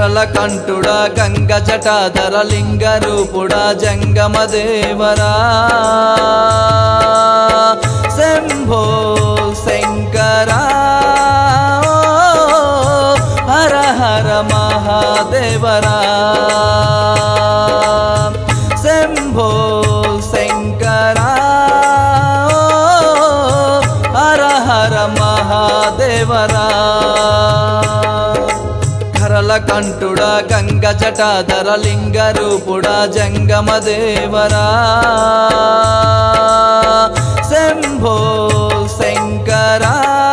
ధరల కంఠుడా గంగ జటాధర లింగ రూపుడా జంగమ దేవరా శంభో శంకరా హర హర మహాదేవరా శంభో శంకరా హర హర మహాదేవరా కరల కంఠుడా గంగ జటాధర లింగ రూపుడా జంగమ దేవరా శంభో శంకరా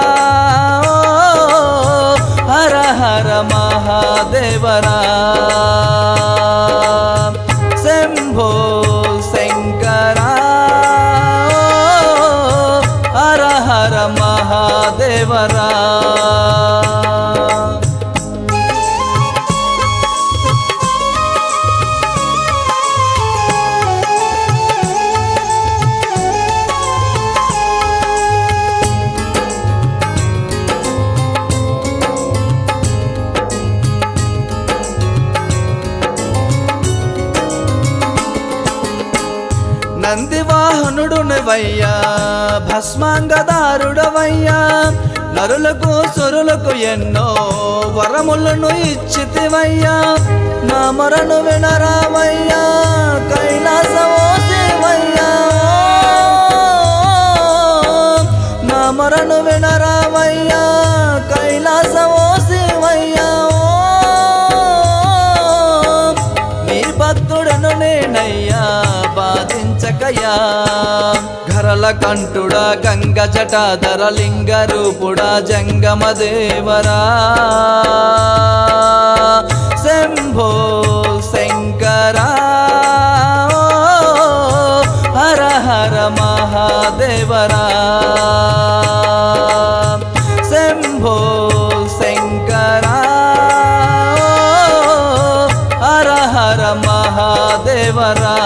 హర హర మహాదేవరా శంభో శంకరా హర హర మహాదేవరా నందివాహనుడునవయ్యా భస్మాంగదారుడవయ్యా నరులకు సురులకు ఎన్నో వరములను ఇచ్చితివయ్యా నా మొరను వినరావయ్యా కైలాసమో శివయ్యా నా మొరను వినరావయ్యా కైలాసమో శివయ్యా నీ భక్తుడను నేనయ్యా బాధించకయా ఘరల కంఠుడా గంగ జటాధర లింగ రూపుడా జంగమ దేవరా శంభో శంకరా హర హర మహాదేవరా శంభో శంకరా హర హర మహాదేవరా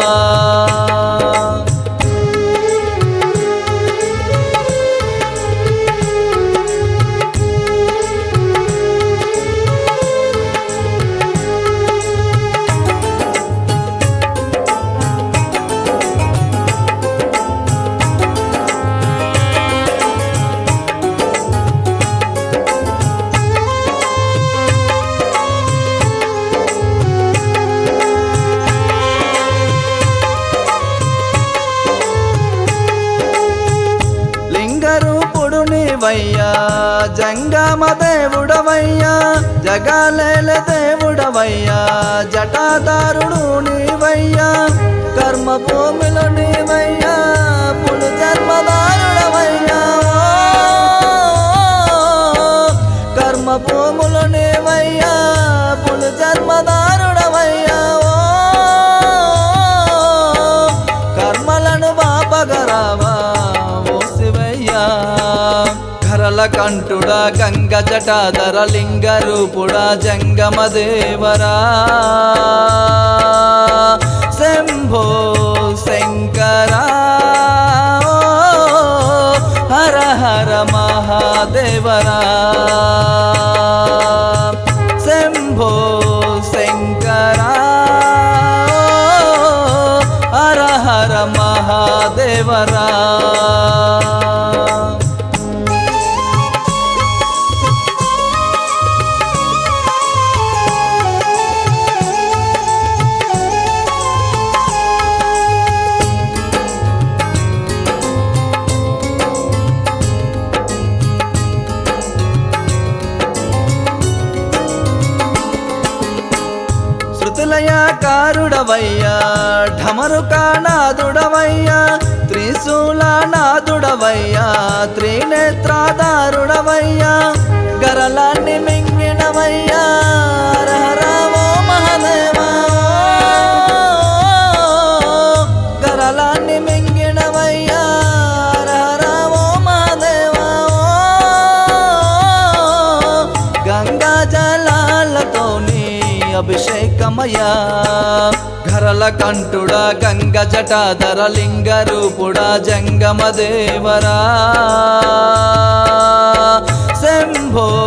లింగరూపుడు నీవయ్యా జంగమ దేవుడవయ్యా జగాలేల దేవుడవయ్యా జటాదారుడు నీవయ్యా కర్మ భూమిలో నీవయ్యా పులు జన్మదారుడవయ్యా కర్మ భూములు నీవయ్యా పులు జన్మదారుడవయ్యా కర్మలను బాపగరావా ఓ శివయ్యా ఘరల కంఠుడా గంగ జటాధర లింగ రూపుడా జంగమ దేవరా శంభో శంకరా హర హర మహాదేవరా శంభో శంకరా హర హర మహాదేవరా శృతులయాకారుడవయ్యా ఢమరుకానాదుడవయ్యా త్రిశూలనాదుడవయ్యా త్రినేత్రాదారుడవయ్యా గరలాన్ని మింగినవయ్యా హరహరామో మహదేవా గరలాన్ని మింగినవయ్యా హరహరామో మహదేవా గంగా జలాలతోని అభిషేకమయ్యా ఘరల కంఠుడా గంగ జటాధర లింగ రూపుడా జంగమ దేవరా శంభో